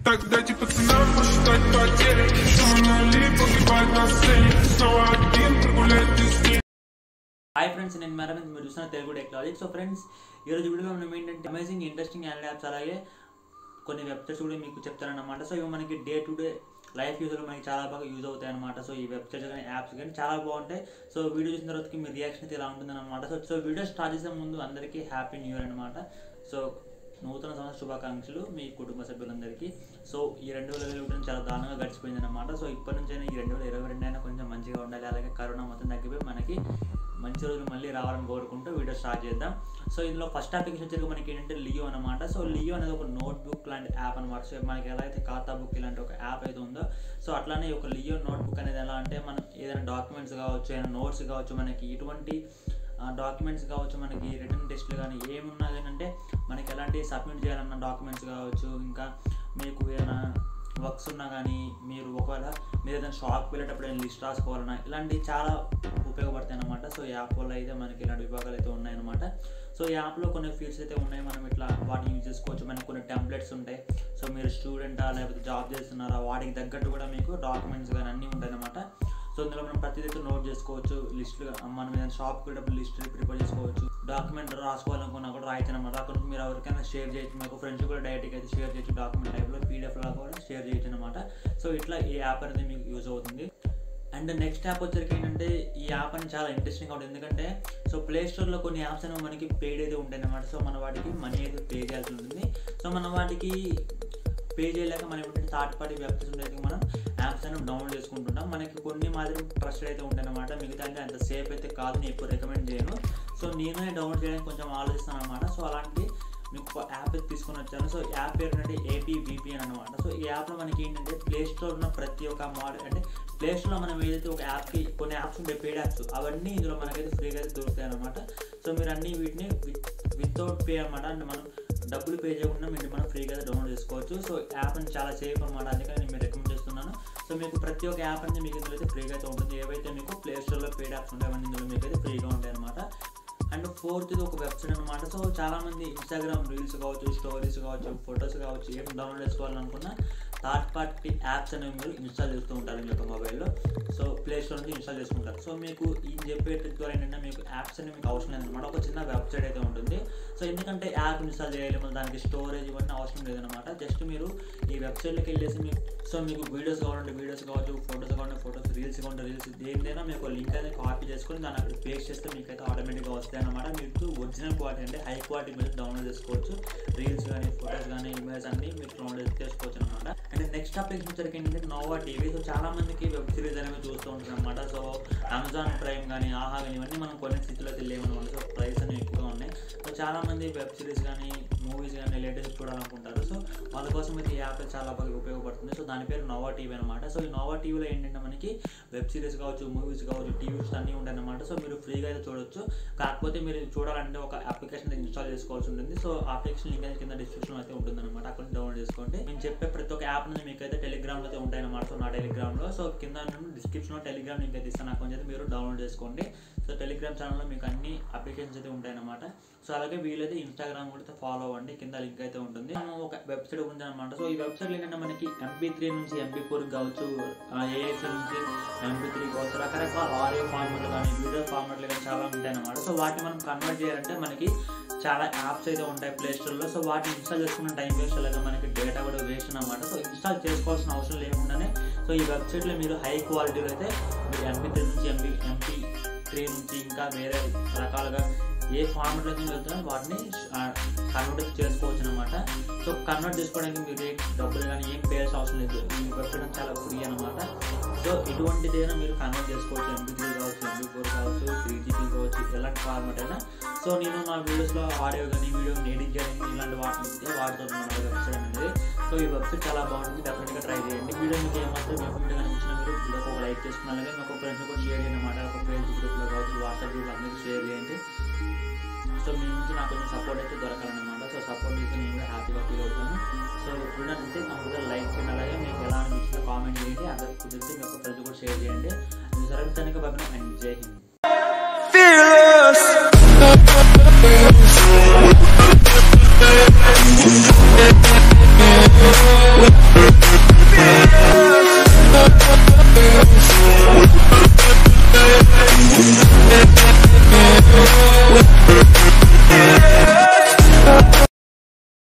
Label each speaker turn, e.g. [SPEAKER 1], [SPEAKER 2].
[SPEAKER 1] Так дайте пацанам посчитать потери Что мы нули погибать на сцене Снова один прогулять без дней
[SPEAKER 2] hi friends నేను మరణ మీరు చూస్తున్న తెలుగు టెక్నాలజీ సో ఫ్రెండ్స్ ఈరోజు వీడియోలో మనం ఏంటంటే అమేజింగ్ ఇంట్రెస్టింగ్ అండ్ యాప్స్ అలాగే కొన్ని వెబ్సైట్స్ కూడా మీకు చెప్తారన్నమాట సో ఇవి మనకి డే టు డే లైఫ్ యూజ్లో మనకి చాలా బాగా యూజ్ అవుతాయి అనమాట సో ఈ వెబ్సైట్స్ కానీ యాప్స్ కానీ చాలా బాగుంటాయి సో వీడియో చూసిన తర్వాత మీ రియాక్షన్ అయితే ఇలా ఉంటుంది అనమాట సో సో వీడియో స్టార్ట్ చేసే ముందు అందరికీ హ్యాపీ న్యూ ఇయర్ అనమాట సో నూతన సంవత్సర శుభాకాంక్షలు మీ కుటుంబ సభ్యులందరికీ సో ఈ రెండు వేల ఇరవై ఒకటి చాలా దారుణంగా గడిచిపోయింది అనమాట సో ఇప్పటి నుంచి అయినా ఈ రెండు వేల ఇరవై రెండు అయినా కొంచెం మంచిగా ఉండాలి అలాగే కరోనా మొత్తం తగ్గిపోయి మనకి మంచి రోజులు మళ్ళీ రావాలని కోరుకుంటూ వీడియో స్టార్ట్ చేద్దాం సో ఇందులో ఫస్ట్ అప్లికేషన్ వచ్చేసి మనకి ఏంటంటే లియో అనమాట సో లియో అనేది ఒక నోట్ బుక్ లాంటి యాప్ అనమాట సో మనకి ఎలా అయితే ఖాతా బుక్ ఇలాంటి ఒక యాప్ అయితే ఉందో సో అట్లానే ఒక లియో నోట్ బుక్ అనేది ఎలా అంటే మనం ఏదైనా డాక్యుమెంట్స్ కావచ్చు ఏదైనా నోట్స్ కావచ్చు మనకి ఇటువంటి డాక్యుమెంట్స్ కావచ్చు మనకి రిటర్న్ టెస్ట్లు కానీ ఏమున్నా ఏంటంటే మనకి ఎలాంటి సబ్మిట్ చేయాలన్న డాక్యుమెంట్స్ కావచ్చు ఇంకా మీకు ఏదైనా వర్క్స్ ఉన్నా కానీ మీరు ఒకవేళ మీరు ఏదైనా షాప్కి వెళ్ళేటప్పుడు ఏదైనా లిస్ట్ రాసుకోవాలన్నా ఇలాంటివి చాలా ఉపయోగపడతాయి అనమాట సో ఈ యాప్ వల్ల అయితే మనకి ఇలాంటి విభాగాలు అయితే ఉన్నాయన్నమాట సో ఈ యాప్లో కొన్ని ఫీల్డ్స్ అయితే ఉన్నాయి మనం ఇట్లా వాటిని యూజ్ చేసుకోవచ్చు మనకి కొన్ని టెంప్లెట్స్ ఉంటాయి సో మీరు స్టూడెంటా లేకపోతే జాబ్ చేస్తున్నారా వాటికి తగ్గట్టు కూడా మీకు డాక్యుమెంట్స్ కానీ అన్నీ ఉంటాయి అనమాట సో ఇందులో మనం ప్రతిదీ అయితే నోట్ చేసుకోవచ్చు లిస్టులు మనం ఏదైనా షాప్కి వెళ్ళేటప్పుడు లిస్ట్ ప్రిపేర్ చేసుకోవచ్చు డాక్యుమెంట్ రాసుకోవాలనుకున్నా కూడా రాయొచ్చు అనమాట అక్కడ మీరు ఎవరికైనా షేర్ చేయొచ్చు మీకు ఫ్రెండ్స్ కూడా డైరెక్ట్గా అయితే షేర్ చేయొచ్చు డాక్యుమెంట్ టైప్లో పీడిఎఫ్ లాగా కూడా షేర్ చేయొచ్చు అనమాట సో ఇట్లా ఈ యాప్ అనేది మీకు యూజ్ అవుతుంది అండ్ నెక్స్ట్ యాప్ వచ్చరికి ఏంటంటే ఈ యాప్ అని చాలా ఇంట్రెస్టింగ్ ఉంటుంది ఎందుకంటే సో ప్లే స్టోర్లో కొన్ని యాప్స్ అనేవి మనకి పెయిడ్ అయితే ఉంటాయి అనమాట సో మన వాటికి మనీ అయితే పే చేయాల్సి ఉంటుంది సో మన వాటికి పే చేయలేక మనం ఏంటంటే థర్డ్ పార్టీ వెబ్సైట్స్ ఉంటే మనం యాప్స్ అనేవి డౌన్లోడ్ చేసుకుంటుంటాం మనకి కొన్ని మాత్రం ట్రస్టెడ్ అయితే ఉంటాయి అనమాట మిగతా అంటే అంత సేఫ్ అయితే కాదు నేను ఎక్కువ రికమెండ్ చేయను సో నేనే డౌన్లోడ్ చేయడానికి కొంచెం ఆలోచిస్తాను అనమాట సో అలాంటి మీకు ఒక యాప్ అయితే తీసుకొని వచ్చాను సో ఈ యాప్ పేరు ఏంటంటే ఏపీ విపిఎన్ అనమాట సో ఈ యాప్లో మనకి ఏంటంటే ప్లే స్టోర్ ఉన్న ప్రతి ఒక్క మోడల్ అంటే ప్లే స్టోర్లో మనం ఏదైతే ఒక యాప్కి కొన్ని యాప్స్ ఉంటాయి పెయిడ్ యాప్స్ అవన్నీ ఇందులో మనకైతే ఫ్రీగా అయితే దొరుకుతాయి అనమాట సో మీరు అన్ని వీటిని వితౌట్ పే అనమాట అంటే మనం డబ్బులు పే చేయకుండా మీరు మనం ఫ్రీగా అయితే డౌన్లోడ్ చేసుకోవచ్చు సో యాప్ అని చాలా సేఫ్ అనమాట అందుకని నేను మీరు రికమెండ్ చేస్తున్నాను సో మీకు ప్రతి ఒక్క యాప్ అనేది మీకు ఇందులో అయితే ఫ్రీగా అయితే ఉంటుంది ఏవైతే మీకు ప్లే స్టోర్లో పెయిడ్ యాప్స్ ఉంటాయి అవన్నీ ఇందులో మీకు అయితే ఫ్రీగా ఉంటాయి అనమాట అండ్ ఫోర్త్ ఇది ఒక వెబ్సైట్ అనమాట సో చాలా మంది ఇన్స్టాగ్రామ్ రీల్స్ కావచ్చు స్టోరీస్ కావచ్చు ఫొటోస్ కావచ్చు ఏం డౌన్లోడ్ చేసుకోవాలనుకున్నా థర్డ్ పార్టీ యాప్స్ అనేవి మీరు ఇన్స్టాల్ చేస్తూ ఉంటారు మీ యొక్క మొబైల్లో సో ప్లే స్టోర్ నుంచి ఇన్స్టాల్ చేసుకుంటారు సో మీకు ఈ చెప్పే ట్రిక్ ద్వారా ఏంటంటే మీకు యాప్స్ అనేవి మీకు అవసరం లేదనమాట ఒక చిన్న వెబ్సైట్ అయితే ఉంటుంది సో ఎందుకంటే యాప్ ఇన్స్టాల్ చేయాలి మళ్ళీ దానికి స్టోరేజ్ ఇవన్నీ అవసరం లేదనమాట జస్ట్ మీరు ఈ వెబ్సైట్లోకి వెళ్ళేసి మీకు సో మీకు వీడియోస్ కావాలంటే వీడియోస్ కావచ్చు ఫొటోస్ కావాలంటే ఫొటోస్ రీల్స్ కావాలంటే రీల్స్ దేనిదైనా మీకు లింక్ అనేది కాపీ చేసుకొని దాన్ని అక్కడ పేస్ట్ చేస్తే మీకు అయితే ఆటోమేటిక్గా వస్తాయి అనమాట మీకు ఒరిజినల్ క్వాలిటీ అంటే హై క్వాలిటీ మీరు డౌన్లోడ్ చేసుకోవచ్చు రీల్స్ కానీ ఫొటోస్ కానీ ఇమేజ్ అన్ని మీరు డౌన్లోడ్ చేసుకోవచ్చు అనమాట అండ్ నెక్స్ట్ అప్లికేషన్ వచ్చరికి ఏంటంటే నోవా టీవీ సో చాలా మందికి వెబ్ సిరీస్ అనేవి చూస్తూ ఉంటారు అనమాట సో అమెజాన్ ప్రైమ్ కానీ ఆహా కానీ ఇవన్నీ మనం కొన్ని స్థితిలో అయితే లేవన్నమాట సో ప్రైస్ అనేవి ఎక్కువగా ఉన్నాయి సో చాలా మంది వెబ్ సిరీస్ కానీ మూవీస్ కానీ లేటెస్ట్ చూడాలనుకుంటారు సో వాళ్ళ కోసం అయితే ఈ యాప్ చాలా బాగా ఉపయోగపడుతుంది సో దాని పేరు నోవా టీవీ అనమాట సో ఈ నోవా టీవీలో ఏంటంటే మనకి వెబ్ సిరీస్ కావచ్చు మూవీస్ కావచ్చు టీవీస్ అన్నీ ఉంటాయి అనమాట సో మీరు ఫ్రీగా అయితే చూడొచ్చు కాకపోతే మీరు చూడాలంటే ఒక అప్లికేషన్ ఇన్స్టాల్ చేసుకోవాల్సి ఉంటుంది సో అప్లికేషన్ లింక్ కింద డిస్క్రిప్షన్ అయితే ఉంటుంది అనమాట అక్కడ డౌన్లోడ్ చేసుకోండి నేను చెప్పే ప్రతి ఒక్క యాప్ నుంచి మీకు అయితే టెలిగ్రామ్లో అయితే ఉంటాయి అనమాట సో నా టెలిగ్రామ్లో సో కింద డిస్క్రిప్షన్లో టెలిగ్రామ్ లింక్ అయితే ఇస్తాను నాకు కొంచెం మీరు డౌన్లోడ్ చేసుకోండి సో టెలిగ్రామ్ ఛానల్లో మీకు అన్ని అప్లికేషన్స్ అయితే ఉంటాయి అనమాట సో అలాగే వీలైతే ఇన్స్టాగ్రామ్ కూడా ఫాలో అవ్వండి కింద లింక్ అయితే ఉంటుంది మనం ఒక వెబ్సైట్ ఉంది అనమాట సో ఈ వెబ్సైట్ ఏంటంటే మనకి ఎంపీ త్రీ నుంచి ఎంపీ ఫోర్ కావచ్చు ఏఎస్ నుంచి ఎంపీ త్రీ కావచ్చు రకరకాల ఆడియో ఫార్మాట్లు కానీ వీడియో ఫార్మాట్లు కానీ చాలా ఉంటాయి అనమాట సో వాటిని మనం కన్వర్ట్ చేయాలంటే మనకి చాలా యాప్స్ అయితే ఉంటాయి ప్లే స్టోర్లో సో వాటిని ఇన్స్టాల్ చేసుకున్న టైం వేస్ట్ అలాగే మనకి డేటా కూడా వేస్ట్ అనమాట సో ఇన్స్టాల్ చేసుకోవాల్సిన అవసరం లేకుండానే సో ఈ వెబ్సైట్లో మీరు హై క్వాలిటీలో అయితే మీరు ఎంపీ త్రీ నుంచి ఎంపీ ఎంపీ త్రీ నుంచి ఇంకా వేరే రకాలుగా ఏ ఫార్మెట్ అయితే వెళ్తుందో వాటిని కన్వర్ట్ చేసుకోవచ్చు అనమాట సో కన్వర్ట్ చేసుకోవడానికి మీరు ఏ డబ్బులు కానీ ఏం పేయాల్సిన అవసరం లేదు ఈ వెబ్సైట్ చాలా ఫ్రీ అనమాట సో ఇటువంటిదైనా మీరు కన్వర్ట్ చేసుకోవచ్చు ఎంపీ త్రీ కావచ్చు ఎంపీ ఫోర్ కావచ్చు త్రీ జీబీ కావచ్చు ఎలాంటి ఫార్మెట్ అయినా సో నేను నా వీడియోస్లో ఆడియో కానీ వీడియో ఎడిట్ చేయడానికి ఇలాంటి వాటి వాడుతున్నాను మన వెబ్సైట్ అనేది సో ఈ వెబ్సైట్ చాలా బాగుంటుంది డెఫినెట్గా ట్రై చేయండి వీడియో మీకు ఏమాత్రం మీకు వీడియో కనిపించిన మీరు వీడియోకి ఒక లైక్ చేసుకున్న అలాగే మీకు ఫ్రెండ్స్ కూడా షేర్ చేయండి అన్నమాట ఒక ఫేస్బుక్ గ్రూప్లో కావచ్చు వాట్సాప్ గ్రూప్ అందరికీ షేర్ చేయండి సో మీ నుంచి నాకు కొంచెం సపోర్ట్ అయితే దొరకాలన్నమాట సో సపోర్ట్ చేస్తే నేను కూడా హ్యాపీగా ఫీల్ అవుతాను సో వీడియో నచ్చితే కంపల్సరీ లైక్ చేయండి అలాగే మీకు ఎలా అనిపించిందో కామెంట్ చేయండి అందరికి కుదిరితే మీకు ఫ్రెండ్స్ కూడా షేర్ చేయండి సరే తనక భగ్నం అండ్ జై హింద్
[SPEAKER 3] fearless.